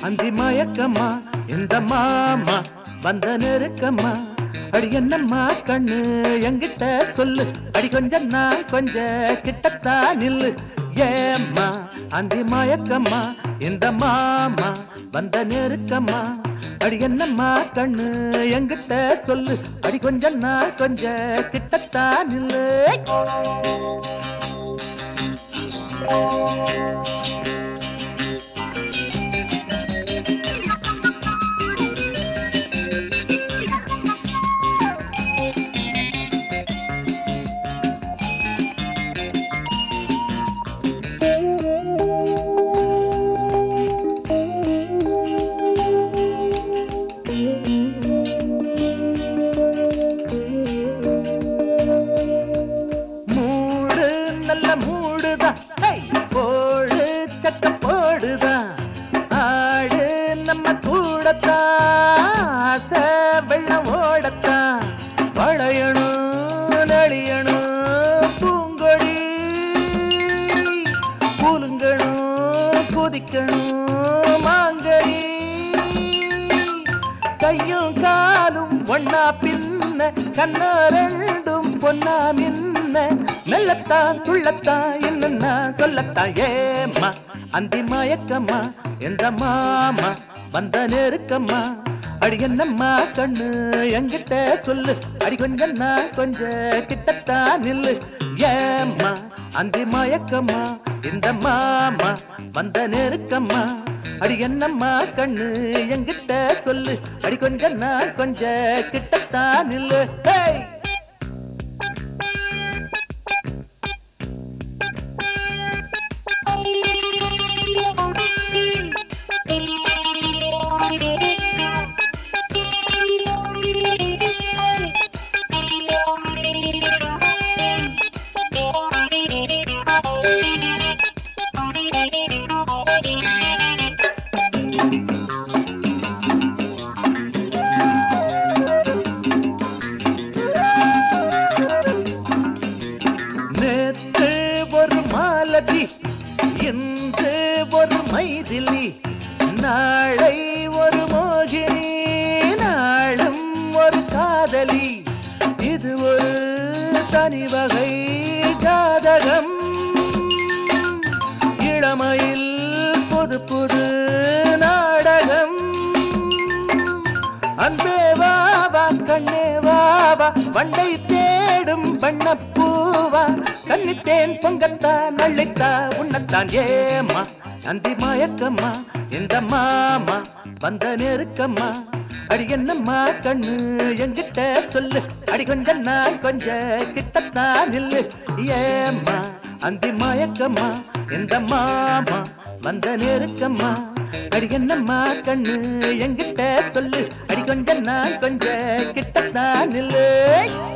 அந்தி மயக்கம்மா இந்த மாமா வந்த நெருக்கம்மா அடி என்னம்மா கண்ணு என்கிட்ட சொல்லு அடி கொஞ்சம் நான் கொஞ்ச கிட்டத்தா நில்லு ஏம்மா அந்தி மயக்கம்மா இந்த மாமா வந்த நெருக்கம்மா அடி என்னம்மா கண்ணு என்கிட்ட சொல்லு அடி கொஞ்சம் நான் கொஞ்ச கிட்டத்தா நில்லு மூடு நல்ல மூடுதான் ஹை! போடு சட்ட போடுதான் ஆடு நம்ம கூடத்தான் ஆசை வெள்ளம் ஓடத்தான் வளையணும் நெளியணும் பூங்கொடி கூலுங்கணும் குதிக்கணும் மாங்கனி கையும் காலும் ஒன்னா பின்ன கண்ணா ரெண்டும் பொன்னா மின்ன மெல்லத்தான் துள்ளத்தான் என்னன்னா சொல்லத்தான் ஏம்மா அந்தி மயக்கம்மா என்ற மாமா வந்த நெருக்கம்மா அடி என்னம்மா கண்ணு என்கிட்ட சொல்லு அடி கொஞ்சம் நான் கொஞ்ச கிட்டத்தான் நில்லு ஏம்மா அந்தி மயக்கம்மா இந்த மாமா வந்த நெருக்கம்மா அடி என்னம்மா கண்ணு என்கிட்ட சொல்லு அடி கொஞ்சம் நான் கொஞ்ச கிட்டத்தான் நில்லு ஹேய் நேற்று ஒரு மாலதி இன்று ஒரு மைதிலி நாளை ஒரு மோகினி நாளும் ஒரு காதலி இது ஒரு தனி வகை ஜாதகம் இளமையில் புது புது நாடகம் அன்பே வாவா கண்ணே வாவா வண்டை தேடும் வண்ணப்பூவா கண்ணித்தேன் பொங்கத்தான் நள்ளித்தா உன்னத்தான் ஏமா நந்தி மயக்கம்மா இந்த மாமா வந்த நெருக்கம்மா அடி என்னம்மா கண்ணு என்கிட்ட சொல்லு அடி கொஞ்சம் நான் கொஞ்ச கிட்டத்தான் நில்லு ஏம்மா அந்தி மயக்கம்மா இந்த மாமா வந்த நெருக்கம்மா அடி என்னம்மா கண்ணு என்கிட்ட சொல்லு அடி கொஞ்சம் நான் கொஞ்ச கிட்டத்தான் நில்லு